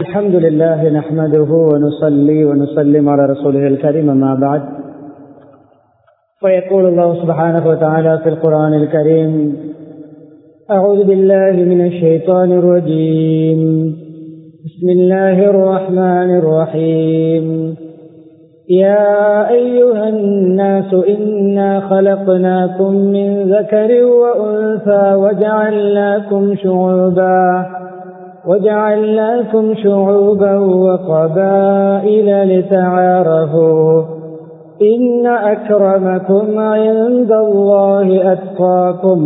الحمد لله نحمده ونصلي ونسلم على رسوله الكريم ما بعد فيقول الله سبحانه وتعالى في القرآن الكريم أعوذ بالله من الشيطان الرجيم بسم الله الرحمن الرحيم يا أيها الناس إنا خلقناكم من ذكر وأنثى وجعلناكم شعوبا وجعلناكم شعوبا وقبائل لتعارفوا إن أكرمكم عند الله أتقاكم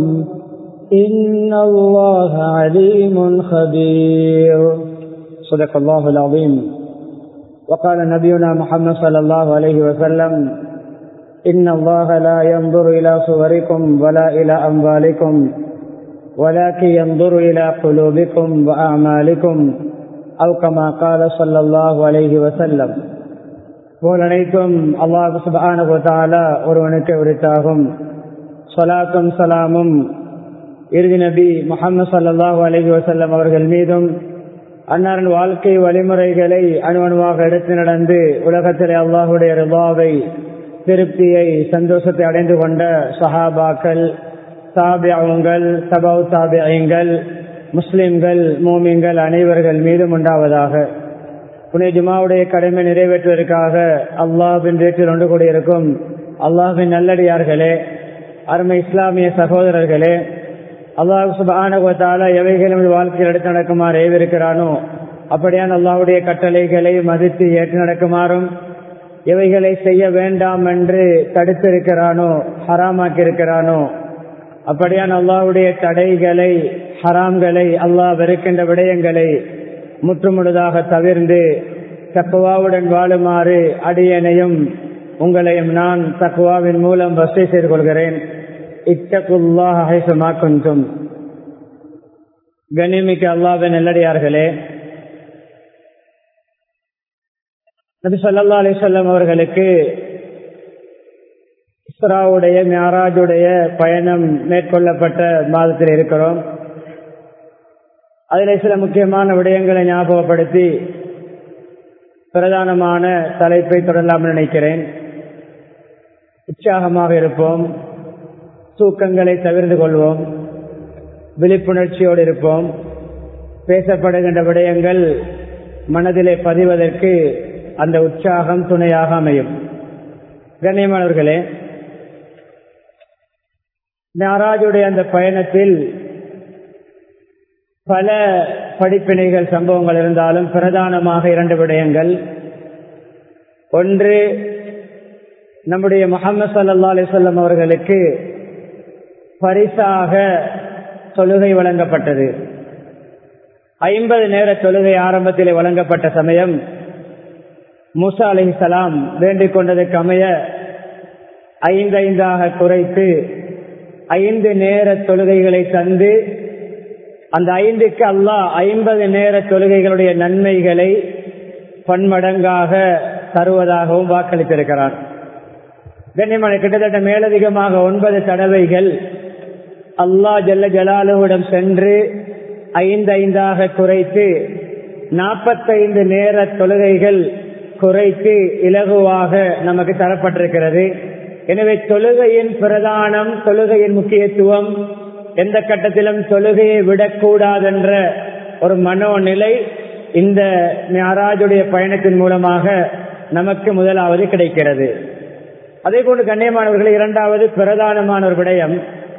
إن الله عليم خبير صدق الله العظيم وقال نبينا محمد صلى الله عليه وسلم إن الله لا ينظر إلى صوركم ولا إلى أموالكم ولكن ينظر إلى قلوبكم وأعمالكم أو كما قال صلى الله عليه وسلم போல் அனைத்தும் அல்லாஹு சுபானுபத்தாலா ஒருவனுக்கு உரித்தாகும் சலாத்தும் சலாமும் இறுதி நபி முகமது சல்லாஹூ அலஹி வசல்லம் அவர்கள் மீதும் அன்னாரின் வாழ்க்கை வழிமுறைகளை அணுவணுவாக எடுத்து நடந்து உலகத்திலே அல்லாஹுடைய ரிபாவை திருப்தியை சந்தோஷத்தை அடைந்து கொண்ட சஹாபாக்கள் தாபியங்கள் சபவ் தாபியங்கள் முஸ்லிம்கள் மோமியங்கள் அனைவர்கள் மீதும் உண்டாவதாக புனே ஜுமாவுடைய கடமை நிறைவேற்றுவதற்காக அல்லாஹின் வீட்டில் ஒன்று கூடியிருக்கும் அல்லாஹின் நல்லடியார்களே அருமை இஸ்லாமிய சகோதரர்களே அல்லாஹ் சுபானுவத்தால எவைகளும் வாழ்க்கையில் எடுத்து நடக்குமாறு ஏவிருக்கிறானோ அப்படியான அல்லாஹுடைய கட்டளைகளை மதித்து ஏற்று நடக்குமாறும் எவைகளை செய்ய வேண்டாம் என்று தடுத்திருக்கிறானோ ஹராமாக்கி இருக்கிறானோ அப்படியான அல்லாஹுடைய தடைகளை ஹராம்களை அல்லாஹ் வெறுக்கின்ற விடயங்களை முற்றுமுழுதாக தவிர்ந்து தக்குவாவுடன் வாழுமாறு அடியனையும் உங்களையும் நான் தக்குவாவின் மூலம் வசதி செய்து கொள்கிறேன் இத்தகுல்லாஹும் கண்ணிமிக்க அல்லாவின் நல்லடியார்களே நபி சொல்லா அலிசல்லம் அவர்களுக்கு இஸ்ராவுடைய மியாராஜுடைய பயணம் மேற்கொள்ளப்பட்ட மாதத்தில் இருக்கிறோம் அதில் சில முக்கியமான விடயங்களை ஞாபகப்படுத்தி பிரதானமான தலைப்பை தொடரலாம் நினைக்கிறேன் உற்சாகமாக இருப்போம் தூக்கங்களை தவிர்த்து கொள்வோம் விழிப்புணர்ச்சியோடு இருப்போம் பேசப்படுகின்ற விடயங்கள் மனதிலே பதிவதற்கு அந்த உற்சாகம் துணையாக அமையும் கண்ணியமானவர்களே நாராஜுடைய அந்த பயணத்தில் பல படிப்பினைகள் சம்பவங்கள் இருந்தாலும் பிரதானமாக இரண்டு விடயங்கள் ஒன்று நம்முடைய முகமது சல்லா அலிசல்லம் அவர்களுக்கு பரிசாக தொழுகை வழங்கப்பட்டது ஐம்பது நேர தொழுகை ஆரம்பத்திலே வழங்கப்பட்ட சமயம் மூசா அலி சலாம் வேண்டிக் கொண்டதற்கு அமைய ஐந்து ஐந்தாக குறைத்து ஐந்து நேர தொழுகைகளை தந்து அந்த ஐந்துக்கு அல்லாஹ் ஐம்பது நேர தொழுகைகளுடைய நன்மைகளை பன்மடங்காக தருவதாகவும் வாக்களித்திருக்கிறார் கண்ணியமான கிட்டத்தட்ட மேலதிகமாக ஒன்பது தடவைகள் அல்லாஹ் ஜல்ல ஜலாலுவிடம் சென்று ஐந்து ஐந்தாக குறைத்து நாற்பத்தைந்து நேர தொழுகைகள் குறைத்து இலகுவாக நமக்கு தரப்பட்டிருக்கிறது எனவே தொழுகையின் பிரதானம் தொழுகையின் முக்கியத்துவம் எந்த கட்டத்திலும் தொழுகையை விடக்கூடாதென்ற ஒரு மனோநிலை இந்த மியாராஜுடைய பயணத்தின் மூலமாக நமக்கு முதலாவது கிடைக்கிறது அதே போன்று கண்ணியமானவர்கள் இரண்டாவது பிரதானமான ஒரு விடயம்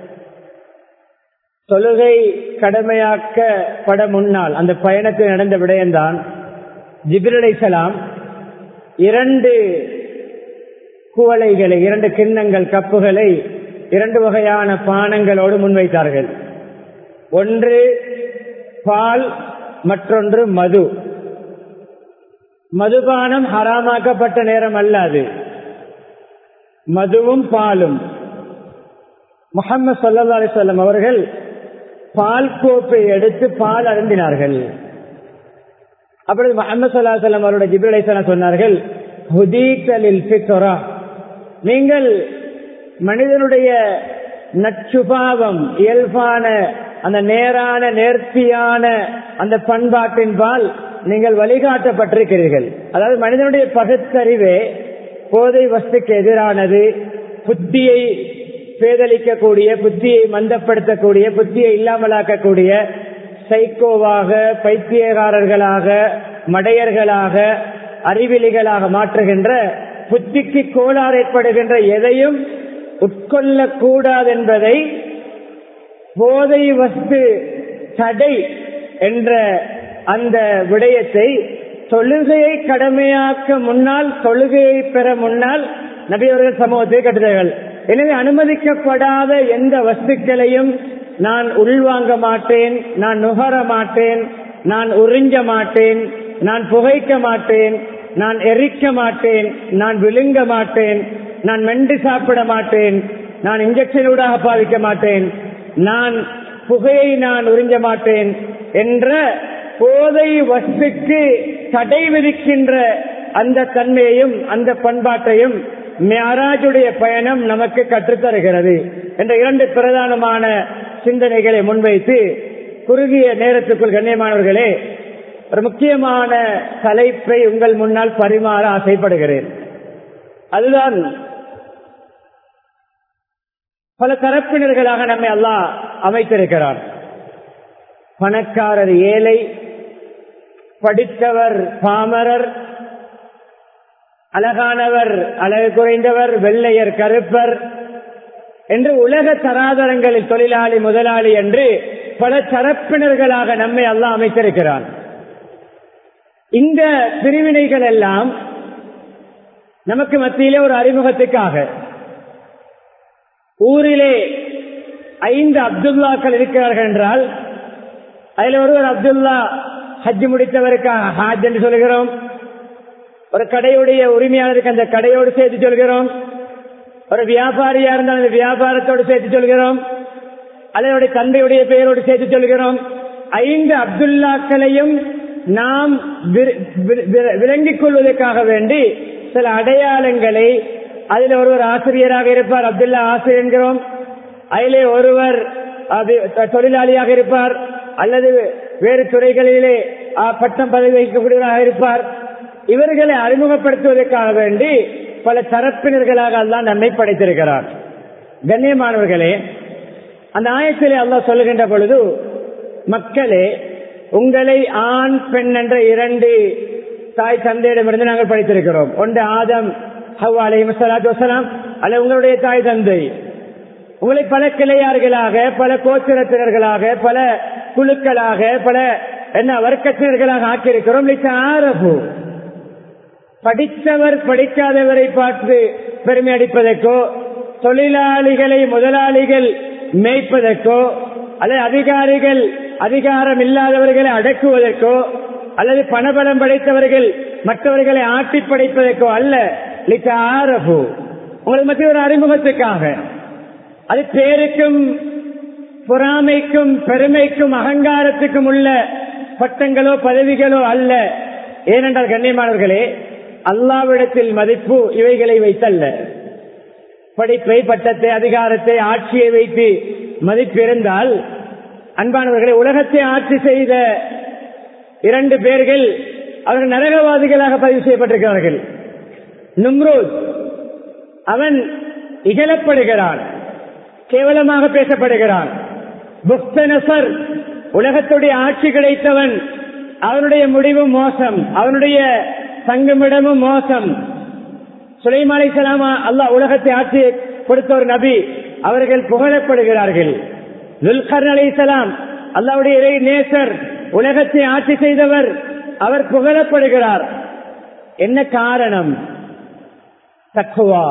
தொழுகை கடமையாக்கப்பட முன்னால் அந்த பயணத்தில் நடந்த விடயம்தான் ஜிபிரலை சலாம் இரண்டு குவளைகளை இரண்டு கிண்ணங்கள் கப்புகளை இரண்டு வகையான பானங்களோடு முன்வைத்தார்கள் ஒன்று பால் மற்றொன்று மது மதுபானம் ஹராமாக்கப்பட்ட நேரம் அல்ல அது மதுவும் பாலும் முகமது சல்லா அலிசல்லம் அவர்கள் பால் கோப்பை எடுத்து பால் அருந்தினார்கள் அப்பொழுது முகமது சல்லா சொல்லம் அவருடைய ஜிபிரலை சொன்னார்கள் நீங்கள் மனிதனுடைய நச்சுபாவம் இயல்பான அந்த நேரான நேர்த்தியான அந்த பண்பாட்டின்பால் நீங்கள் வழிகாட்டப்பட்டிருக்கிறீர்கள் அதாவது மனிதனுடைய பகுத்தறிவே போதை வஸ்துக்கு எதிரானது புத்தியை பேதலிக்கக்கூடிய புத்தியை மந்தப்படுத்தக்கூடிய புத்தியை இல்லாமலாக்கக்கூடிய சைக்கோவாக பைத்தியகாரர்களாக மடையர்களாக அறிவிலிகளாக மாற்றுகின்ற புத்திக்கு கோளாறு ஏற்படுகின்ற எதையும் உட்கொள்ளக்கூடாது என்பதை போதை வஸ்து தடை என்ற அந்த விடயத்தை தொழுகையை கடமையாக்க முன்னால் தொழுகையை பெற முன்னால் நபியவர்கள் சமூகத்தை கட்டுகிறார்கள் எனவே அனுமதிக்கப்படாத எந்த வஸ்துக்களையும் நான் உள்வாங்க மாட்டேன் நான் நுகர மாட்டேன் நான் உறிஞ்ச மாட்டேன் நான் புகைக்க மாட்டேன் நான் எரிக்க மாட்டேன் நான் விழுங்க மாட்டேன் நான் மென்று சாப்பிட மாட்டேன் நான் இன்ஜெக்ஷனூடாக பாவிக்க மாட்டேன் நான் புகையை நான் உறிஞ்ச மாட்டேன் என்ற போதை வஸ்துக்கு தடை விதிக்கின்ற அந்த தன்மையையும் அந்த பண்பாட்டையும் மேராஜுடைய பயணம் நமக்கு கற்றுத்தருகிறது என்ற இரண்டு பிரதானமான சிந்தனைகளை முன்வைத்து குறுகிய நேரத்துக்குள் கண்ணியமானவர்களே ஒரு முக்கியமான தலைப்பை உங்கள் முன்னால் பரிமாற ஆசைப்படுகிறேன் அதுதான் பல தரப்பினர்களாக நம்மை எல்லாம் அமைத்திருக்கிறார் பணக்காரர் ஏழை படித்தவர் பாமரர் அழகானவர் அழகு குறைந்தவர் வெள்ளையர் கருப்பர் என்று உலக தராதரங்களில் தொழிலாளி முதலாளி என்று பல தரப்பினர்களாக நம்மை எல்லாம் அமைத்திருக்கிறார் இந்த பிரிவினைகள் எல்லாம் நமக்கு மத்தியிலே ஒரு அறிமுகத்துக்காக ஊரிலே ஐந்து அப்துல்லாக்கள் இருக்கிறார்கள் என்றால் அதில் ஒருவர் அப்துல்லா ஹஜ் முடித்தவருக்காக ஹாஜ் என்று சொல்கிறோம் ஒரு கடையுடைய உரிமையாளருக்கு அந்த கடையோடு சேர்த்து சொல்கிறோம் ஒரு வியாபாரியா இருந்தால் அந்த வியாபாரத்தோடு சேர்த்து சொல்கிறோம் அல்லது தந்தையுடைய பெயரோடு சேர்த்து சொல்கிறோம் ஐந்து அப்துல்லாக்களையும் நாம் விளங்கிக் கொள்வதற்காக வேண்டி சில அடையாளங்களை அதில் ஒருவர் ஆசிரியராக இருப்பார் அப்துல்லா ஆசிரியர் என்கிறோம் அதிலே ஒருவர் தொழிலாளியாக இருப்பார் அல்லது வேறு துறைகளிலே பட்டம் பதவி வகிக்கக்கூடியவராக இருப்பார் இவர்களை அறிமுகப்படுத்துவதற்காக வேண்டி பல தரப்பினர்களாக அல்லாஹ் நம்மை படைத்திருக்கிறார் கண்ணியமானவர்களே அந்த ஆயத்திலே அல்லாஹ் சொல்லுகின்ற பொழுது மக்களே உங்களை ஆண் பெண் என்ற இரண்டு தாய் தந்தையிடமிருந்து நாங்கள் படித்திருக்கிறோம் ஒன்று ஆதம் ஹவ் அலை மசலாத்து வசலாம் அல்ல உங்களுடைய தாய் தந்தை உங்களை பல கிளையார்களாக பல கோத்திரத்தினர்களாக பல குழுக்களாக பல என்ன வர்க்கத்தினர்களாக ஆக்கியிருக்கிறோம் ஆரபு படித்தவர் படிக்காதவரை பார்த்து பெருமை அடிப்பதற்கோ தொழிலாளிகளை முதலாளிகள் மேய்ப்பதற்கோ அல்லது அதிகாரிகள் அதிகாரம் இல்லாதவர்களை அடக்குவதற்கோ அல்லது பணபலம் படைத்தவர்கள் மற்றவர்களை ஆட்டி படைப்பதற்கோ அல்ல ஆரபு உங்களுக்கு மத்திய ஒரு அறிமுகத்துக்காக அது பேருக்கும் பொறாமைக்கும் பெருமைக்கும் அகங்காரத்துக்கும் உள்ள பட்டங்களோ பதவிகளோ அல்ல ஏனென்றால் கண்ணியமானவர்களே அல்லாவிடத்தில் மதிப்பு இவைகளை வைத்தல்ல படிப்பை பட்டத்தை அதிகாரத்தை ஆட்சியை வைத்து மதிப்பு இருந்தால் அன்பானவர்களை உலகத்தை ஆட்சி செய்த இரண்டு பேர்கள் அவர்கள் நரகவாதிகளாக பதிவு செய்யப்பட்டிருக்கிறார்கள் நும்ரோத் அவன் இகழப்படுகிறான் கேவலமாக பேசப்படுகிறான் புக்தனசர் உலகத்துடைய ஆட்சி கிடைத்தவன் அவனுடைய முடிவு மோசம் அவனுடைய தங்குமிடமும் மோசம் சுலைமாலை சலாமா அல்லாஹ் உலகத்தை ஆட்சி கொடுத்த ஒரு நபி அவர்கள் புகழப்படுகிறார்கள் துல்கர் அலை சலாம் அல்லாவுடைய இறை நேசர் உலகத்தை ஆட்சி செய்தவர் அவர் புகழப்படுகிறார் என்ன காரணம் தக்குவா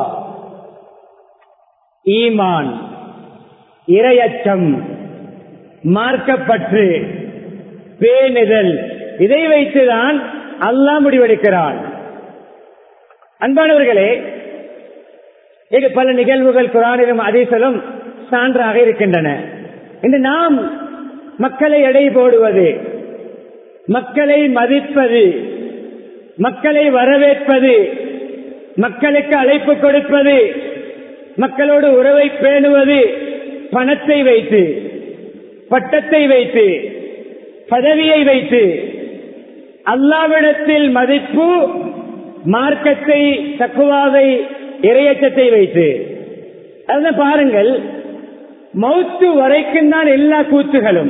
ஈமான் இரையச்சம் மார்க்கப்பற்று பேணுதல் இதை வைத்துதான் அல்லாஹ் முடிவெடுக்கிறான் அன்பானவர்களே இது பல நிகழ்வுகள் குரானிலும் அதீசலும் சான்றாக இருக்கின்றன இன்று நாம் மக்களை எடை போடுவது மக்களை மதிப்பது மக்களை வரவேற்பது மக்களுக்கு அழைப்பு கொடுப்பது மக்களோடு உறவை பேணுவது பணத்தை வைத்து பட்டத்தை வைத்து பதவியை வைத்து அல்லாவிடத்தில் மதிப்பு மார்க்கத்தை தக்குவாவை இரையச்சத்தை வைத்து அதுதான் பாருங்கள் மௌத்து வரைக்கும் தான் எல்லா கூத்துகளும்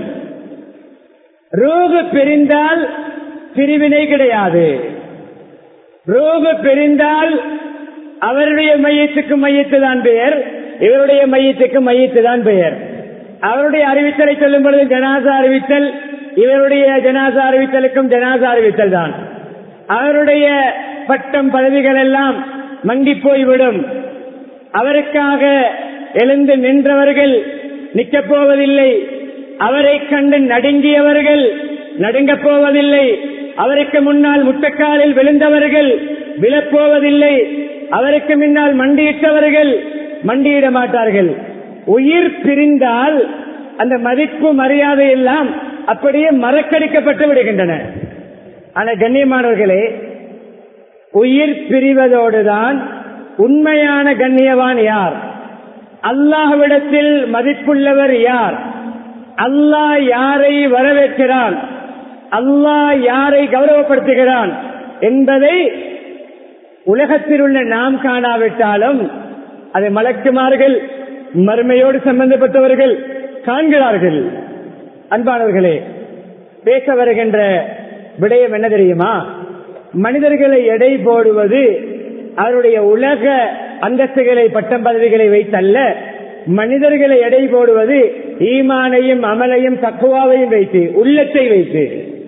ரோகு பிரிந்தால் பிரிவினை கிடையாது ரோகு பிரிந்தால் அவருடைய மையத்துக்கு மையத்து தான் பெயர் இவருடைய மையத்துக்கு மையத்து தான் பெயர் அவருடைய அறிவித்தலை சொல்லும் பொழுது ஜனாசா அறிவித்தல் இவருடைய ஜனாசா அறிவித்தலுக்கும் ஜனாசா அறிவித்தல் தான் அவருடைய பட்டம் பதவிகள் எல்லாம் மங்கி போய்விடும் அவருக்காக எழுந்து நின்றவர்கள் நிற்கப் போவதில்லை அவரை கண்டு நடுங்கியவர்கள் நடுங்கப் போவதில்லை அவருக்கு முன்னால் முட்டக்காலில் விழுந்தவர்கள் விழப்போவதில்லை அவருக்கு முன்னால் மண்டியிட்டவர்கள் மண்டியிட மாட்டார்கள் உயிர் பிரிந்தால் அந்த மதிப்பு மரியாதை எல்லாம் அப்படியே மறக்கடிக்கப்பட்டு விடுகின்றன ஆனா கண்ணியமானவர்களே உயிர் பிரிவதோடுதான் உண்மையான கண்ணியவான் யார் அல்லாஹ்விடத்தில் மதிப்புள்ளவர் யார் அல்லாஹ் யாரை வரவேற்கிறான் அல்லாஹ் யாரை கௌரவப்படுத்துகிறான் என்பதை உலகத்தில் உள்ள நாம் காணாவிட்டாலும் அதை மலக்குமார்கள் மறுமையோடு சம்பந்தப்பட்டவர்கள் காண்கிறார்கள் அன்பானவர்களே பேச வருகின்ற விடயம் என்ன தெரியுமா மனிதர்களை எடை போடுவது அவருடைய உலக அந்தஸ்துகளை பட்டம் பதவிகளை வைத்தல்ல மனிதர்களை எடை போடுவது ஈமானையும் அமலையும் தக்குவாவையும் வைத்து உள்ளத்தை வைத்து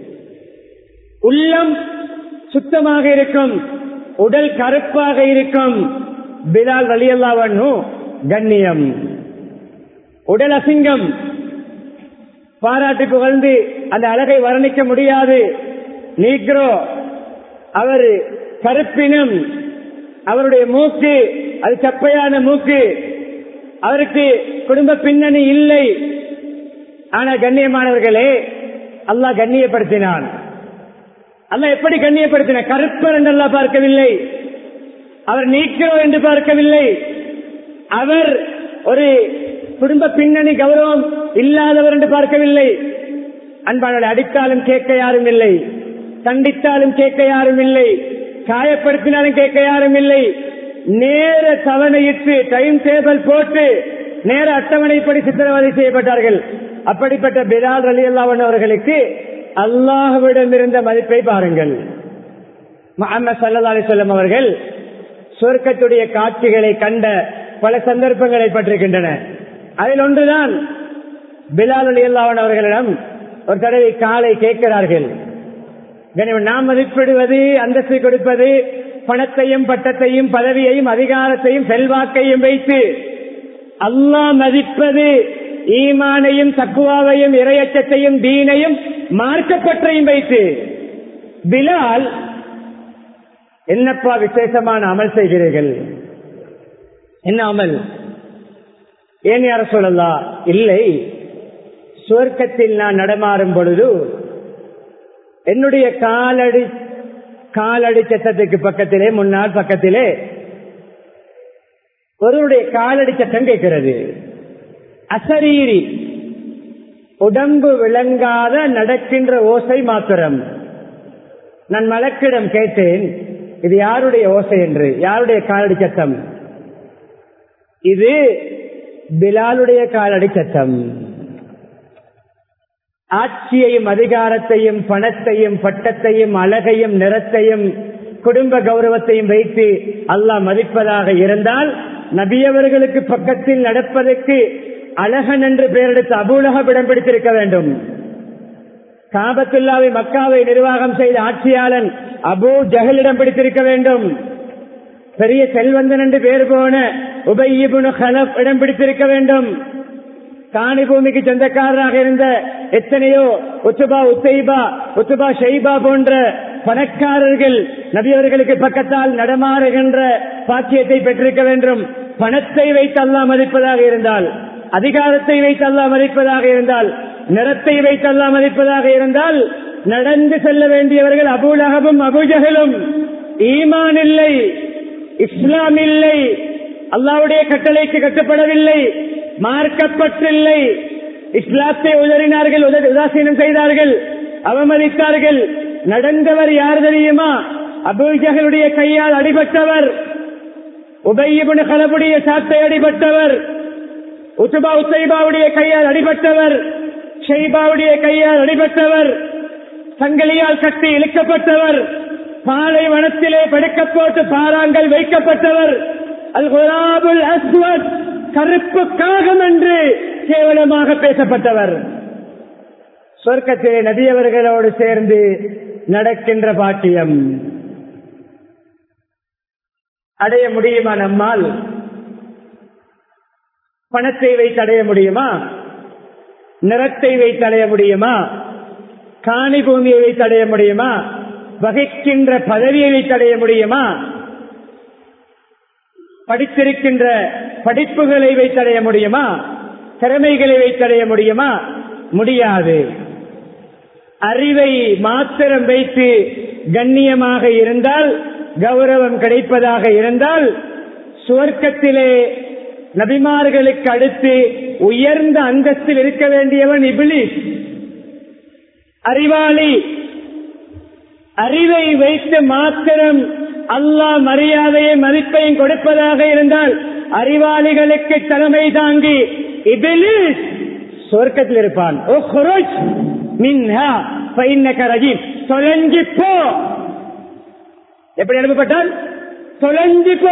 உள்ளம் சுத்தமாக இருக்கும் உடல் கருப்பாக இருக்கும் பிலால் வலியல்லாவண்ணு கண்ணியம் உடல் அசிங்கம் பாராட்டு புகழ்ந்து அந்த அழகை வர்ணிக்க முடியாது நீக்ரோ அவர் கருப்பினம் அவருடைய மூக்கு அது சப்பையான மூக்கு அவருக்கு குடும்ப பின்னணி இல்லை ஆனா கண்ணியமானவர்களே அல்லாஹ் கண்ணியப்படுத்தினான் அல்லாஹ் எப்படி கண்ணியப்படுத்தின கருப்பர் என்று அல்லாஹ் பார்க்கவில்லை அவர் நீக்கிறோ என்று பார்க்கவில்லை அவர் ஒரு குடும்ப பின்னணி கௌரவம் இல்லாதவர் என்று பார்க்கவில்லை அன்பாளர் அடித்தாலும் கேட்க யாரும் இல்லை தண்டித்தாலும் கேட்க யாரும் இல்லை காயப்படுத்தினாலும் கேட்க யாரும் இல்லை நேர தவணையிட்டு டைம் டேபிள் போட்டு நேர அட்டவணைப்படி சித்திரவதை செய்யப்பட்டார்கள் அப்படிப்பட்ட பிலால் அலி அல்லாவன் அவர்களுக்கு அல்லாஹுவிடம் இருந்த மதிப்பை பாருங்கள் முகமது சல்லா அலிசல்லம் அவர்கள் சொர்க்கத்துடைய காட்சிகளை கண்ட பல சந்தர்ப்பங்களை பற்றிருக்கின்றன அதில் ஒன்றுதான் பிலால் அலி அல்லாவன் அவர்களிடம் ஒரு தடவை காலை கேட்கிறார்கள் நாம் மதிப்பிடுவது அந்தஸ்து கொடுப்பது பணத்தையும் பட்டத்தையும் பதவியையும் அதிகாரத்தையும் செல்வாக்கையும் வைத்து அல்லாஹ் மதிப்பது ஈமானையும் தக்குவாவையும் இரையச்சத்தையும் தீனையும் மார்க்கப்பற்றையும் வைத்து பிலால் என்னப்பா விசேஷமான அமல் செய்கிறீர்கள் என்ன அமல் ஏன் யார சொல்லலாம் இல்லை சுவர்க்கத்தில் நான் நடமாறும் பொழுது என்னுடைய காலடி காலடி சட்டத்துக்கு பக்கத்திலே முன்னால் பக்கத்திலே ஒருவருடைய காலடி சட்டம் கேட்கிறது அசரீரி உடம்பு விளங்காத நடக்கின்ற ஓசை மாத்திரம் நான் மலக்கிடம் கேட்டேன் இது யாருடைய ஓசை என்று யாருடைய காலடி சட்டம் இது பிலாலுடைய காலடி சட்டம் ஆட்சியையும் அதிகாரத்தையும் பணத்தையும் பட்டத்தையும் அழகையும் நிறத்தையும் குடும்ப கௌரவத்தையும் வைத்து அல்லாஹ் மதிப்பதாக இருந்தால் நபியவர்களுக்கு பக்கத்தில் நடப்பதற்கு அழகன் என்று பெயரெடுத்து அபூலகம் இடம் பிடித்திருக்க வேண்டும் காபத்துல்லாவை மக்காவை நிர்வாகம் செய்த ஆட்சியாளன் அபு ஜஹலிடம் பிடித்திருக்க வேண்டும் பெரிய செல்வந்தன் என்று பேர் போன உபயிபுனு ஹலப் இடம் பிடித்திருக்க வேண்டும் காணி பூமிக்கு சொந்தக்காரராக இருந்த எத்தனையோ உத்துபா உத்தைபா உத்துபா ஷெய்பா போன்ற பணக்காரர்கள் நபியவர்களுக்கு பக்கத்தால் நடமாறுகின்ற பாக்கியத்தை பெற்றிருக்க வேண்டும் பணத்தை வைத்து அல்லா மதிப்பதாக இருந்தால் அதிகாரத்தை வைத்து அல்லா மதிப்பதாக இருந்தால் நிறத்தை வைத்து அல்லா மதிப்பதாக இருந்தால் நடந்து செல்ல வேண்டியவர்கள் அபூலகமும் அபுஜகலும் ஈமான் இல்லை இஸ்லாம் இல்லை அல்லாவுடைய கட்டளைக்கு கட்டுப்படவில்லை மார்க்கப்பட்டில்லை இஸ்லாத்தை உதறினார்கள் உதாசீனம் செய்தார்கள் அவமதித்தார்கள் நடந்தவர் யார் தெரியுமா அபூஜகளுடைய கையால் அடிபட்டவர் உபயிபுன கலபுடைய சாட்டை அடிபட்டவர் உசுபா உசைபாவுடைய கையால் அடிபட்டவர் ஷெய்பாவுடைய கையால் அடிபட்டவர் சங்கிலியால் கட்டி இழுக்கப்பட்டவர் பாலை வனத்திலே படுக்க போட்டு பாறாங்கள் வைக்கப்பட்டவர் அல் குலாபுல் அஸ்வத் கருப்பு காகம் என்று கேவலமாக பேசப்பட்டவர் சொர்க்கத்திலே நதியவர்களோடு சேர்ந்து நடக்கின்ற பாட்டியம் அடைய முடியுமா நம்மால் பணத்தை வைத்து அடைய முடியுமா நிறத்தை வைத்து அடைய முடியுமா காணி பூமியை வைத்து அடைய முடியுமா வகைக்கின்ற பதவியை வைத்து அடைய முடியுமா படித்திருக்கின்ற படிப்புகளை வைத்தடைய முடியுமா திறமைகளை வைத்தடைய முடியுமா முடியாது அறிவை மாத்திரம் வைத்து கண்ணியமாக இருந்தால் கௌரவம் கிடைப்பதாக இருந்தால் சுவர்க்கத்திலே நபிமார்களுக்கு அடுத்து உயர்ந்த அந்தஸ்தில் இருக்க வேண்டியவன் இபிலிஸ் அறிவாளி அறிவை வைத்து மாத்திரம் அல்லாஹ் மரியாதையை மதிப்பையும் கொடுப்பதாக இருந்தால் அறிவாளிகளுக்கு தலைமை தாங்கி இபிலிஸ் சொர்க்கத்தில் இருப்பான் ஓ குரோஜ் மின்ஹா பைன்னக ரஜீம் தொலைஞ்சு போ எப்படி அனுப்பப்பட்டால் தொலைஞ்சு போ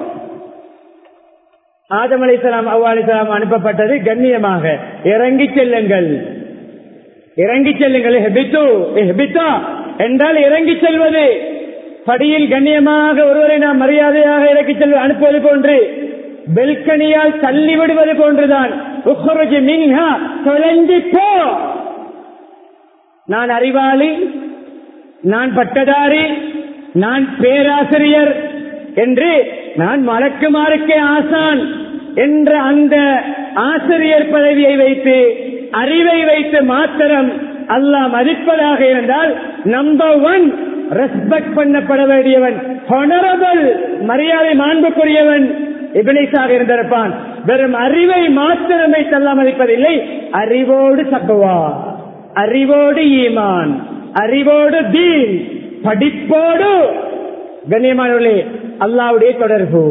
ஆதம் அலிசலாம் அவ்வா அலிசலாம் அனுப்பப்பட்டது கண்ணியமாக இறங்கி செல்லுங்கள் இறங்கி செல்லுங்கள் ஹெபித்து ஹெபித்தா என்றால் இறங்கி செல்வது படியில் கண்ணியமாக ஒருவரை நாம் மரியாதையாக இறக்கி செல்வ அனுப்புவது போன்று பெல்கனியால் தள்ளி விடுவது போன்றுதான் மின்ஹா தொலைஞ்சு போ நான் அறிவாளி நான் பட்டதாரி நான் பேராசிரியர் என்று நான் மலக்குமாருக்கே ஆசான் என்ற அந்த ஆசிரியர் பதவியை வைத்து அறிவை வைத்து மாத்திரம் அல்லாஹ் மதிப்பதாக இருந்தால் நம்பர் ஒன் ரெஸ்பெக்ட் பண்ணப்பட வேண்டியவன் ஹொனரபிள் மரியாதை மாண்புக்குரியவன் இபிலிஸாக இருந்திருப்பான் வெறும் அறிவை மாத்திரம் வைத்து அல்லாஹ் மதிப்பதில்லை அறிவோடு தக்குவா அறிவோடு ஈமான் அறிவோடு தீன் படிப்போடு கண்ணியமானவர்களே அல்லாவுடைய தொடர்பு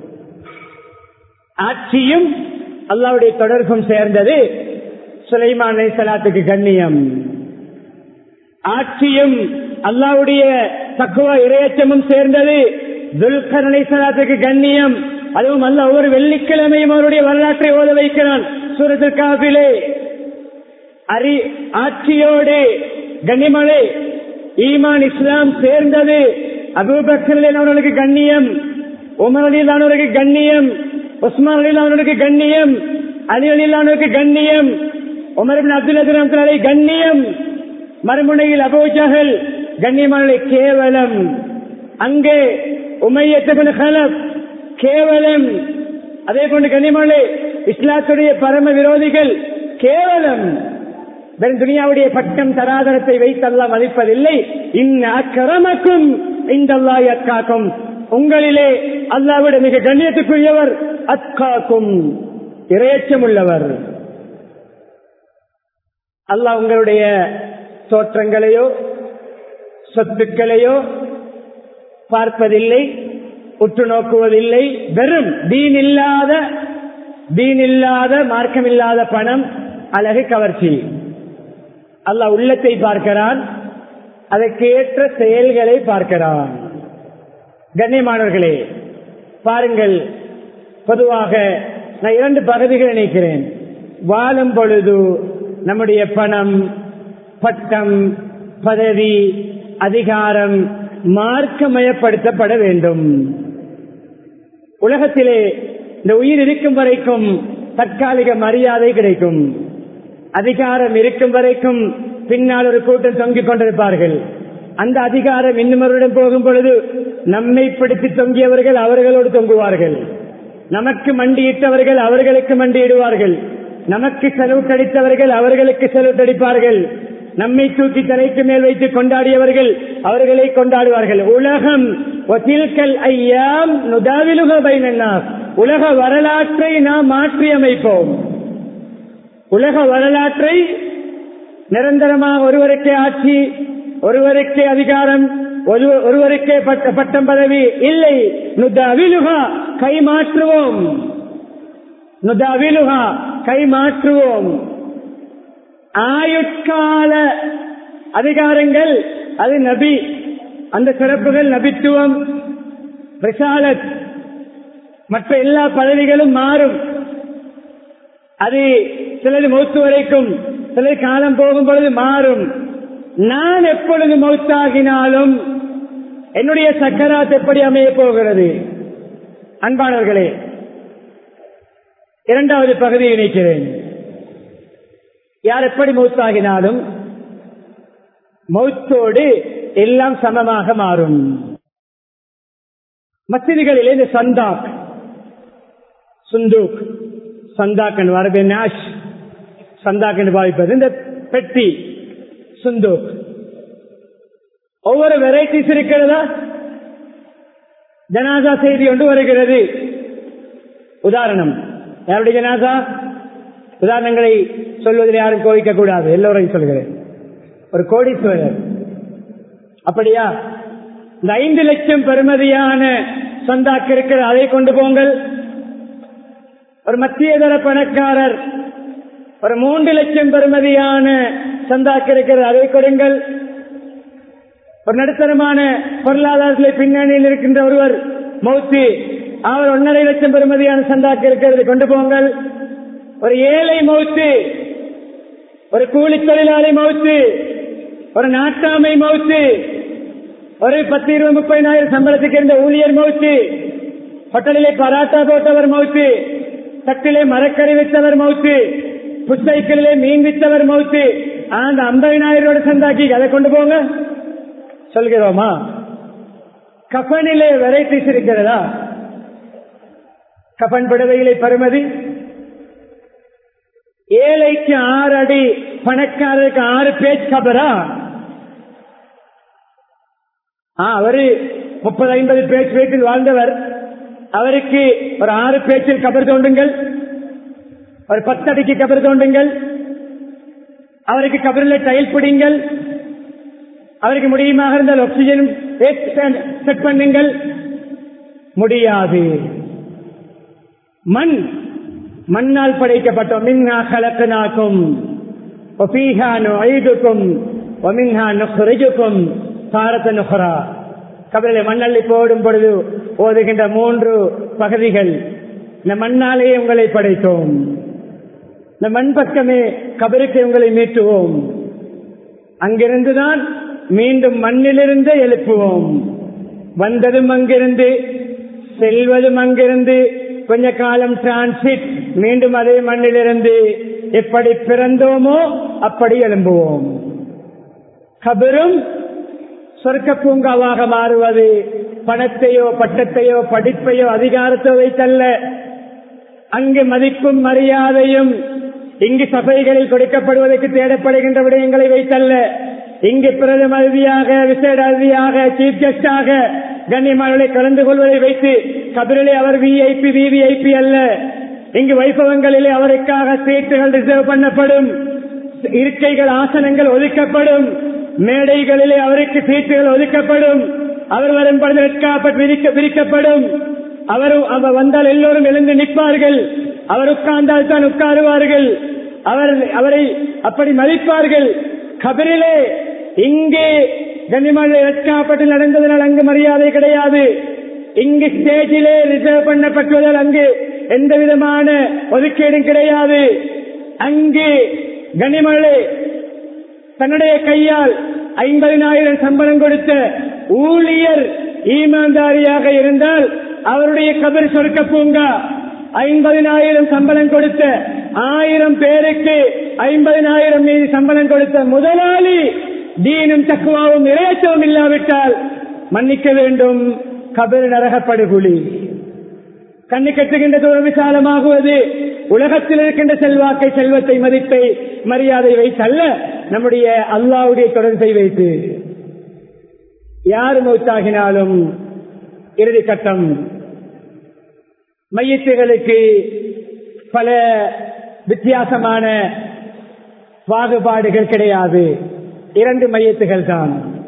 ஆட்சியும் அல்லாவுடைய தொடர்பும் சேர்ந்தது சுலைமான் சலாத்துக்கு கண்ணியம் ஆட்சியும் அல்லாவுடைய தக்குவ இரையச்சமும் சேர்ந்தது துல்கர் சலாத்துக்கு கண்ணியம் அதுவும் அல்ல ஒவ்வொரு வெள்ளிக்கிழமையும் அவருடைய வரலாற்றை ஓத வைக்கிறான் சூரத்தில் காப்பிலே அறி ஆட்சியோடு கண்ணிமலை ஈமான் இஸ்லாம் சேர்ந்தது அபூபக்கரில் அவர்களுக்கு கண்ணியம் உமர் அலில் அவர்களுக்கு கண்ணியம் உஸ்மான் அலில் அவர்களுக்கு கண்ணியம் அலி அலில் அவர்களுக்கு கண்ணியம் உமர் அப்துல் அப்துல் கண்ணியம் மறுமுனையில் அபோஜகல் கண்ணியமான கேவலம் அங்கே உமையத்தபின் ஹலப் கேவலம் அதே போன்று கண்ணியமான இஸ்லாத்துடைய பரம விரோதிகள் கேவலம் வெறும் துனியாவுடைய பட்டம் தராதரத்தை வைத்தல்லாம் மதிப்பதில்லை இன்னும் இந்த அல்லாய் அக்காக்கும் உங்களிலே அல்லாவிட மிக கண்ணியத்துக்குரியவர் அக்காக்கும் இரையச்சம் உள்ளவர் அல்லாஹ் உங்களுடைய தோற்றங்களையோ சொத்துக்களையோ பார்ப்பதில்லை உற்று நோக்குவதில்லை வெறும் தீன் இல்லாத தீன் இல்லாத மார்க்கமில்லாத பணம் அழகு கவர்ச்சி அல்லாஹ் உள்ளத்தை பார்க்கிறான் அதற்கேற்ற செயல்களை பார்க்கிறான் கண்ணியமானவர்களே பாருங்கள் பொதுவாக நான் இரண்டு பகுதிகளை நினைக்கிறேன் வாழும் பொழுது நம்முடைய பணம் பட்டம் பதவி அதிகாரம் மார்க்கமயப்படுத்தப்பட வேண்டும் உலகத்திலே இந்த உயிர் இருக்கும் வரைக்கும் தற்காலிக மரியாதை கிடைக்கும் அதிகாரம் இருக்கும் வரைக்கும் பின்னால் ஒரு கூட்டம் தொங்கிக் கொண்டிருப்பார்கள் அந்த அதிகாரம் இன்னும் போகும் பொழுது நம்மை பிடித்து தொங்கியவர்கள் அவர்களோடு தொங்குவார்கள் நமக்கு மண்டியிட்டவர்கள் அவர்களுக்கு மண்டியிடுவார்கள் நமக்கு செலவு கடித்தவர்கள் அவர்களுக்கு செலவு கடிப்பார்கள் நம்மை தூக்கி தலைக்கு மேல் வைத்து கொண்டாடியவர்கள் அவர்களை கொண்டாடுவார்கள் உலகம் ஐயாம் நுதாவிலுக பைனன்னாஸ் உலக வரலாற்றை நாம் மாற்றி அமைப்போம் உலக வரலாற்றை நிரந்தரமாக ஒருவருக்கே ஆட்சி ஒருவருக்கே அதிகாரம் ஒரு- ஒருவருக்கே பட்ட- பட்டம் பதவி இல்லை நுதாவிலுகா கை மாற்றுவோம் நுதாவிலுகா கை மாற்றுவோம் ஆயுட்கால அதிகாரங்கள் அது நபி அந்த சிறப்புகள் நபித்துவம் ரிசாலத் மற்ற எல்லா பதவிகளும் மாறும் அது சிலது மௌத்து வரைக்கும் சிலது காலம் போகும் பொழுது மாறும் நான் எப்பொழுது மௌத்தாகினாலும் என்னுடைய சக்கராத் எப்படி அமைய போகிறது அன்பானவர்களே இரண்டாவது பகுதியை இணைக்கிறேன் யார் எப்படி மௌத்தாகினாலும் மௌத்தோடு எல்லாம் சமமாக மாறும் மசிதிகளிலே இந்த சந்தாக் சுந்தூக் சந்தாக் என்று வரது நாஷ் சந்தாக் என்று பாவிப்பது இந்த பெட்டி சுந்தூக் ஒவ்வொரு வெரைட்டிஸ் இருக்கிறதா ஜனாதா செய்தி ஒன்று வருகிறது உதாரணம் யாருடைய ஜனாதா உதாரணங்களை சொல்வதில் யாரும் கோவிக்க கூடாது எல்லோரையும் சொல்கிறேன் ஒரு கோடீஸ்வரர் அப்படியா இந்த ஐந்து லட்சம் பெறுமதியான சந்தாக்கு இருக்கிற அதை கொண்டு போங்கள் ஒரு மத்தியதர பணக்காரர் ஒரு மூன்று லட்சம் பெறுமதியான சந்தாக்கு இருக்கிற அதை கொடுங்கள் ஒரு நடுத்தரமான பொருளாதாரத்திலே பின்னணியில் இருக்கின்ற ஒருவர் மௌத்து அவர் ஒன்றரை லட்சம் பெறுமதியான சந்தாக்கு இருக்கிறது கொண்டு போங்கள் ஒரு ஏழை மௌத்து ஒரு கூலி தொழிலாளி மௌத்து ஒரு நாட்டாமை மௌத்து ஒரு பத்து இருபது முப்பதினாயிரம் சம்பளத்துக்கு இருந்த ஊழியர் மௌத்து ஹோட்டலிலே பராட்டா போட்டவர் மௌத்து தட்டிலே மரக்கறி விற்றவர் மௌத்து புத்தைக்கிலே மீன் விற்றவர் மௌத்து அந்த ஐம்பதினாயிரோட சந்தாக்கி அதை கொண்டு போங்க சொல்கிறோமா கஃனிலே வெரைட்டிஸ் இருக்கிறதா கஃன் புடவைகளை பருமதி ஏழைக்கு ஆறு அடி பணக்காரருக்கு ஆறு பேஜ் கபரா ஆ, அவரு முப்பது ஐம்பது பேச்சு வீட்டில் வாழ்ந்தவர் அவருக்கு ஒரு ஆறு பேச்சில் கபர் தோண்டுங்கள் ஒரு பத்து அடிக்கு கபர் தோண்டுங்கள் அவருக்கு கபரில் டைல் பிடிங்கள் அவருக்கு முடியுமாக இருந்தால் ஆக்சிஜன் செட் பண்ணுங்கள் முடியாது மண் மண்ணால் படைக்கப்பட்டோம் மின்ஹா கலக்கனாக்கும் ஒபீஹா நுழைதுக்கும் ஒமின்ஹா நுஹ்ரிஜுக்கும் தாரத நுஹ்ரா கபரிலே மண்ணள்ளி போடும் பொழுது ஓதுகின்ற மூன்று பகுதிகள் இந்த மண்ணாலே உங்களை படைத்தோம் இந்த மண் பக்கமே கபருக்கு உங்களை மீட்டுவோம் அங்கிருந்துதான் மீண்டும் மண்ணிலிருந்து எழுப்புவோம் வந்ததும் அங்கிருந்து செல்வதும் அங்கிருந்து கொஞ்ச காலம் டிரான்சிட் மீண்டும் அதே மண்ணிலிருந்து எப்படி பிறந்தோமோ அப்படி எழும்புவோம் கபரும் சொர்க்க பூங்காவாக மாறுவது பணத்தையோ பட்டத்தையோ படிப்பையோ அதிகாரத்தை வைத்தல்ல அங்கு மதிப்பும் மரியாதையும் இங்கு சபைகளில் கொடுக்கப்படுவதற்கு தேடப்படுகின்ற விடயங்களை வைத்தல்ல இங்கு பிரதம அதிதியாக விசேட அதிதியாக சீஃப் கெஸ்டாக கண்ணியமானவர்களை கலந்து கொள்வதை வைத்து கபிரிலே அவர் விஐபி விவிஐபி அல்ல இங்கு வைபவங்களிலே அவருக்காக சீட்டுகள் ரிசர்வ் பண்ணப்படும் இருக்கைகள் ஆசனங்கள் ஒதுக்கப்படும் மேடைகளிலே அவருக்கு சீட்டுகள் ஒதுக்கப்படும் அவர் வரும் பொழுது நிற்காப்பட்டு விரிக்க விரிக்கப்படும் அவர் அவர் வந்தால் எல்லோரும் எழுந்து நிற்பார்கள் அவர் உட்கார்ந்தால் தான் உட்காருவார்கள் அவர் அவரை அப்படி மதிப்பார்கள் கபரிலே இங்கே கண்ணிமலை எட்காப்பட்டு நடந்ததனால் அங்கு மரியாதை கிடையாது இங்கு ஸ்டேஜிலே ரிசர்வ் பண்ணப்பட்டுவதால் அங்கு எந்த விதமான ஒதுக்கீடும் கிடையாது அங்கு கனிமலை தன்னுடைய கையால் ஐம்பதினாயிரம் சம்பளம் கொடுத்த ஊழியர் ஈமான்தாரியாக இருந்தால் அவருடைய கபர் சொர்க்க பூங்கா ஐம்பதினாயிரம் சம்பளம் கொடுத்த ஆயிரம் பேருக்கு ஐம்பதினாயிரம் மீது சம்பளம் கொடுத்த முதலாளி தீனும் தக்குவாவும் இறையச்சவும் இல்லாவிட்டால் மன்னிக்க வேண்டும் கபர் நரகப்படுகுழி கண்ணு கட்டுகின்ற தூரம் விசாலமாகுவது உலகத்தில் இருக்கின்ற செல்வாக்கை செல்வத்தை மதிப்பை மரியாதை வைத்தல்ல நம்முடைய அல்லாவுடைய தொடர்பை வைத்து யார் மௌத்தாகினாலும் இறுதி கட்டம் மையத்துகளுக்கு பல வித்தியாசமான பாகுபாடுகள் கிடையாது இரண்டு மையத்துகள் தான்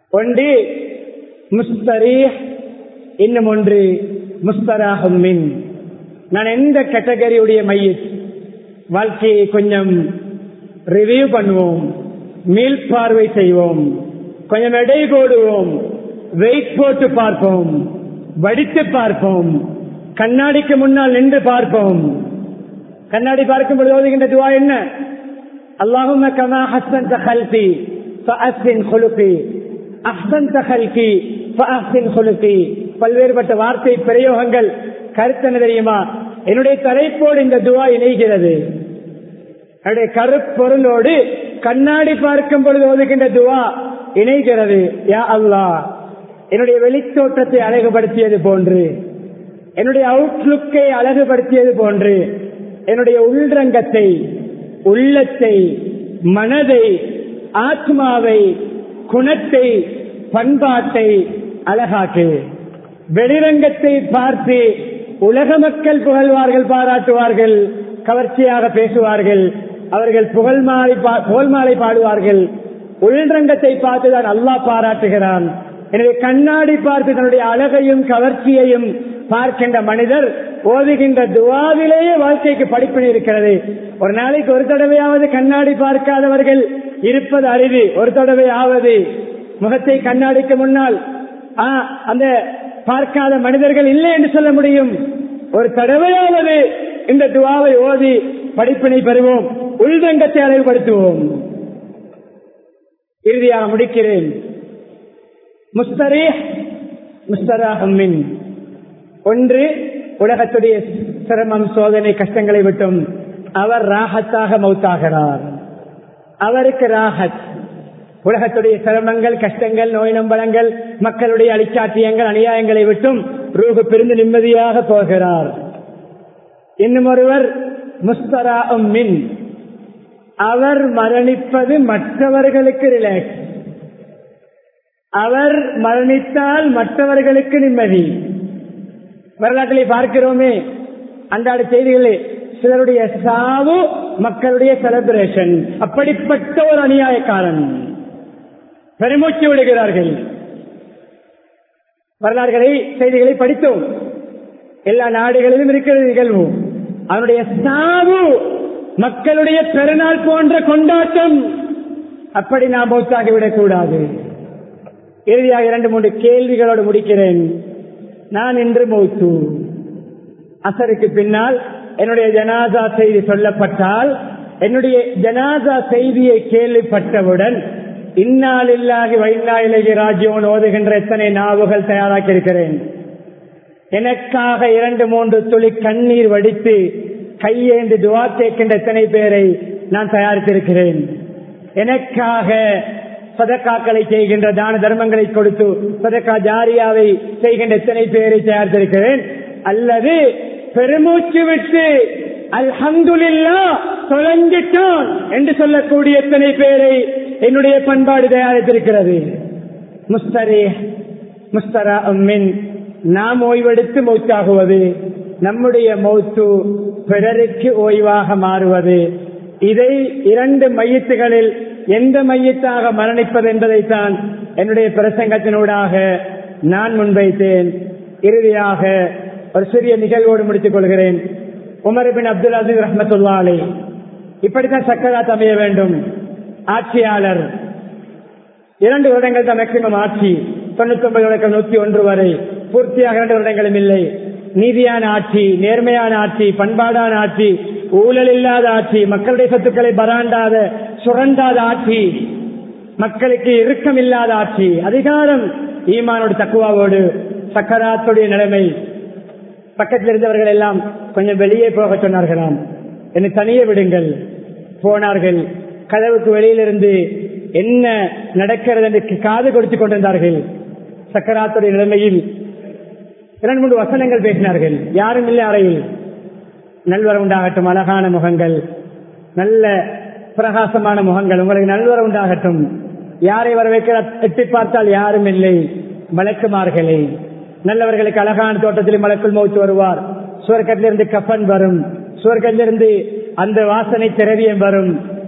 ஒன்று முஸ்தரி இன்னும் ஒன்று முஸ்தராகும் மின் நான் எந்த கேட்டகரியுடைய மையத் வாழ்க்கையை கொஞ்சம் ரிவ்யூ பண்ணுவோம் மீள் பார்வை செய்வோம் கொஞ்சம் எடை போடுவோம் வெயிட் போட்டு பார்ப்போம் வடித்து பார்ப்போம் கண்ணாடிக்கு முன்னால் நின்று பார்ப்போம் கண்ணாடி பார்க்கும் பொழுது ஓதுகின்ற துவா என்ன அல்லாஹும் கமா ஹஸ்ஸன் தஹல்கி ஃபஅஹ்சின் குலுகி அஹ்சன் தஹல்கி ஃபஅஹ்சின் குலுகி பல்வேறுபட்ட வார்த்தை பிரயோகங்கள் கருத்து என்ன தெரியுமா என்னுடைய தலைப்போடு இந்த துவா இணைகிறது என்னுடைய கருப்பொருளோடு கண்ணாடி பார்க்கும் பொழுது ஓதுகின்ற துவா இணைகிறது யா அல்லாஹ் என்னுடைய வெளித்தோற்றத்தை அழகுபடுத்தியது போன்று என்னுடைய அவுட்லுக்கை அழகுபடுத்தியது போன்று என்னுடைய உள்ரங்கத்தை உள்ளத்தை மனதை ஆத்மாவை குணத்தை பண்பாட்டை அழகாக்கு வெளிரங்கத்தை பார்த்து உலக மக்கள் புகழ்வார்கள் பாராட்டுவார்கள் கவர்ச்சியாக பேசுவார்கள் அவர்கள் புகழ் மாலை புகழ் மாலை பாடுவார்கள் உள்ரங்கத்தை பார்த்துதான் அல்லாஹ் பாராட்டுகிறான் எனவே கண்ணாடி பார்த்து தன்னுடைய அழகையும் கவர்ச்சியையும் பார்க்கின்ற மனிதர் ஓதுகின்ற துவாவிலேயே வாழ்க்கைக்கு படிப்பினை இருக்கிறது ஒரு நாளைக்கு ஒரு தடவையாவது கண்ணாடி பார்க்காதவர்கள் இருப்பது அரிது ஒரு தடவையாவது முகத்தை கண்ணாடிக்கு முன்னால் அந்த பார்க்காத மனிதர்கள் இல்லை என்று சொல்ல முடியும் ஒரு தடவையாவது இந்த துவாவை ஓதி படிப்பினை பெறுவோம் உள்ரங்கத்தை அழகுபடுத்துவோம் இறுதியாக முடிக்கிறேன் முஸ்தரே முஸ்தராஹம்மின் ஒன்று உலகத்துடைய சிரமம் சோதனை கஷ்டங்களை விட்டும் அவர் ராகத்தாக மௌத்தாகிறார் அவருக்கு ராகத் உலகத்துடைய சிரமங்கள் கஷ்டங்கள் நோய் நம்பலங்கள் மக்களுடைய அழிச்சாட்டியங்கள் அநியாயங்களை விட்டும் ரூகு பிரிந்து நிம்மதியாக போகிறார் இன்னும் ஒருவர் முஸ்தரா மின் அவர் மரணிப்பது மற்றவர்களுக்கு ரிலாக்ஸ் அவர் மரணித்தால் மற்றவர்களுக்கு நிம்மதி வரலாற்றிலே பார்க்கிறோமே அன்றாட செய்திகளே சிலருடைய சாவு மக்களுடைய செலிபிரேஷன் அப்படிப்பட்ட ஒரு அநியாயக்காரன் பெருமூச்சு விடுகிறார்கள் வரலாறுகளை செய்திகளை படித்தோம் எல்லா நாடுகளிலும் இருக்கிற நிகழ்வு அவனுடைய சாவு மக்களுடைய பெருநாள் போன்ற கொண்டாட்டம் அப்படி நாம் மௌத்தாகிவிடக் கூடாது இறுதியாக இரண்டு மூன்று கேள்விகளோடு முடிக்கிறேன் நான் இன்று மௌத்து அசருக்கு பின்னால் என்னுடைய ஜனாதா செய்தி சொல்லப்பட்டால் என்னுடைய ஜனாதா செய்தியை கேள்விப்பட்டவுடன் இந்நாளில்லாகி வைநாயிலகி ராஜ்யோன் ஓதுகின்ற எத்தனை நாவுகள் தயாராக்கி இருக்கிறேன் எனக்காக இரண்டு மூன்று துளி கண்ணீர் வடித்து கையேந்து துவா கேட்கின்ற எத்தனை பேரை நான் தயாரித்திருக்கிறேன் எனக்காக சதக்காக்களை செய்கின்ற தான தர்மங்களை கொடுத்து சதக்கா ஜாரியாவை செய்கின்ற எத்தனை பேரை தயாரித்திருக்கிறேன் அல்லது பெருமூச்சு விட்டு அல்ஹம்துலில்லா தொலைஞ்சிட்டான் என்று சொல்லக்கூடிய எத்தனை பேரை என்னுடைய பண்பாடு தயாரித்திருக்கிறது முஸ்தரே முஸ்தரா அம்மின் நாம் ஓய்வெடுத்து மௌத்தாகுவது நம்முடைய மௌத்து பிறருக்கு ஓய்வாக மாறுவது இதை இரண்டு மையத்துகளில் எந்த மையத்தாக மரணிப்பது என்பதைத்தான் என்னுடைய பிரசங்கத்தினூடாக நான் முன்வைத்தேன் இறுதியாக ஒரு சிறிய நிகழ்வோடு முடித்துக் கொள்கிறேன் உமர் பின் அப்துல் அசீஸ் ரஹமத்துல்லா அலி இப்படித்தான் சக்கராத் அமைய வேண்டும் ஆட்சியாளர் இரண்டு வருடங்கள் தான் மேக்சிமம் ஆட்சி தொண்ணூத்தி ஒன்பது வழக்கம் நூத்தி ஒன்று வரை பூர்த்தியாக இரண்டு வருடங்களும் இல்லை நீதியான ஆட்சி நேர்மையான ஆட்சி பண்பாடான ஆட்சி ஊழல் இல்லாத ஆட்சி மக்களுடைய சொத்துக்களை பராண்டாத சுரண்டாத ஆட்சி மக்களுக்கு இறுக்கம் இல்லாத ஆட்சி அதிகாரம் ஈமானோடு தக்குவாவோடு சக்கராத்துடைய நிலைமை பக்கத்தில் இருந்தவர்கள் எல்லாம் கொஞ்சம் வெளியே போக சொன்னார்களாம் என்னை தனியே விடுங்கள் போனார்கள் கதவுக்கு வெளியிலிருந்து என்ன நடக்கிறது என்று காது கொடுத்துக் கொண்டிருந்தார்கள் சக்கராத்துடைய நிலைமையில் இரண்டு மூன்று வசனங்கள் பேசினார்கள் யாரும் இல்லை அறையில் நல்வரம் உண்டாகட்டும் அழகான முகங்கள் நல்ல பிரகாசமான முகங்கள் உங்களுக்கு நல்வரம் உண்டாகட்டும் யாரை வரவேற்கிறார் எட்டி பார்த்தால் யாரும் இல்லை மலக்குமார்களே நல்லவர்களுக்கு அழகான தோட்டத்தில் மலக்குள் மௌத்து வருவார் சுவர்க்கத்திலிருந்து கஃபன் வரும் சுவர்க்கத்திலிருந்து அந்த வாசனை திரவியம் வரும்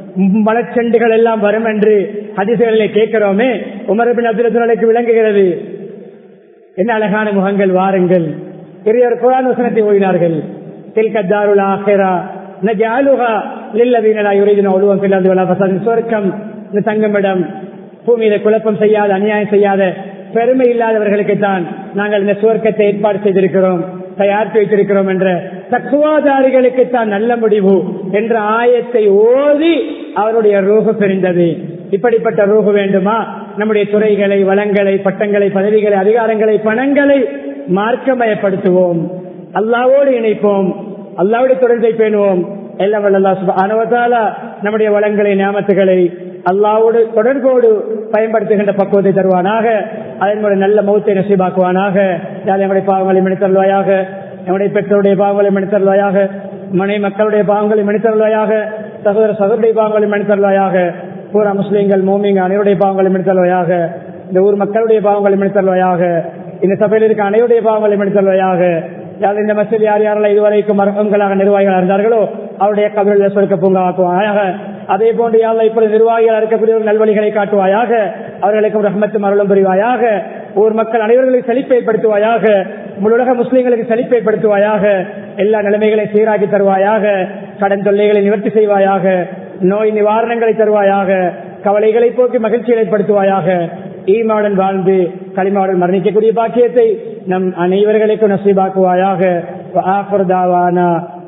மலச்செண்டுகள் எல்லாம் வரும் என்று ஹதிசுகளிலே கேட்கிறோமே உமரபின் அப்துல்க்கு விளங்குகிறது என்ன அழகான முகங்கள் வாருங்கள் பெரியவர் குரான் வசனத்தை ஓடினார்கள் தில்கத்தாருல் ஆஹிரா நஜாலுஹா லில்லதீன யுரீதுன உலுவம் ஃபில் அர்தி வலா ஃபஸாதின் சொர்க்கம் இந்த தங்கமிடம் பூமியில குழப்பம் செய்யாத அநியாயம் செய்யாத பெருமை இல்லாதவர்களுக்கு தான் நாங்கள் இந்த சுவர்க்கத்தை ஏற்பாடு செய்திருக்கிறோம் தயாரித்து வைத்திருக்கிறோம் என்ற தக்குவாதாரிகளுக்கு தான் நல்ல முடிவு என்ற ஆயத்தை ஓதி அவருடைய ரூபு பிரிந்தது இப்படிப்பட்ட ரூபு வேண்டுமா நம்முடைய துறைகளை வளங்களை பட்டங்களை பதவிகளை அதிகாரங்களை பணங்களை மார்க்கமயப்படுத்துவோம் அல்லாவோடு இணைப்போம் அல்லாவுடைய தொடர்பை பேணுவோம் எல்லாம் வல்ல அனுவதால நம்முடைய வளங்களை நியமத்துகளை அல்லாவோடு தொடர்போடு பயன்படுத்துகின்ற பக்குவத்தை தருவானாக அதன் மூலம் நல்ல மௌத்தை நசீபாக்குவானாக நம்முடைய பாவங்களை மனிதருவாயாக நம்முடைய பெற்றோருடைய பாவங்களை மனிதருவாயாக மனை மக்களுடைய பாவங்களை மனிதருவாயாக சகோதர சகோதரிய பாவங்களை மனிதருவாயாக பூரா முஸ்லீம்கள் மோமிங்க அனைவருடைய பாவங்களை மனிதருவாயாக இந்த ஊர் மக்களுடைய பாவங்களை மனிதருவாயாக இந்த சபையில் இருக்க அனைவருடைய பாவங்களை மனிதருவாயாக யார் இந்த மசில் யார் யாரெல்லாம் இதுவரைக்கும் மரகங்களாக நிர்வாகிகள் இருந்தார்களோ அவருடைய கபரில் சொருக்க பூங்காக்குவாயாக அதே போன்று யாரெல்லாம் இப்பொழுது நிர்வாகிகள் இருக்கக்கூடிய நல்வழிகளை காட்டுவாயாக அவர்களுக்கும் ரஹ்மத்து அருளும் புரிவாயாக ஊர் மக்கள் அனைவர்களையும் செழிப்பை ஏற்படுத்துவாயாக முழுலக முஸ்லீம்களுக்கு செழிப்பை ஏற்படுத்துவாயாக எல்லா நிலைமைகளையும் சீராக்கி தருவாயாக கடன் தொல்லைகளை நிவர்த்தி செய்வாயாக நோய் நிவாரணங்களை தருவாயாக கவலைகளை போக்கி மகிழ்ச்சியை ஏற்படுத்துவாயாக ஈமாவுடன் வாழ்ந்து களிமாவுடன் மரணிக்கக்கூடிய பாக்கியத்தை நம் அனைவர்களுக்கும் நசீபாக்குவாயாக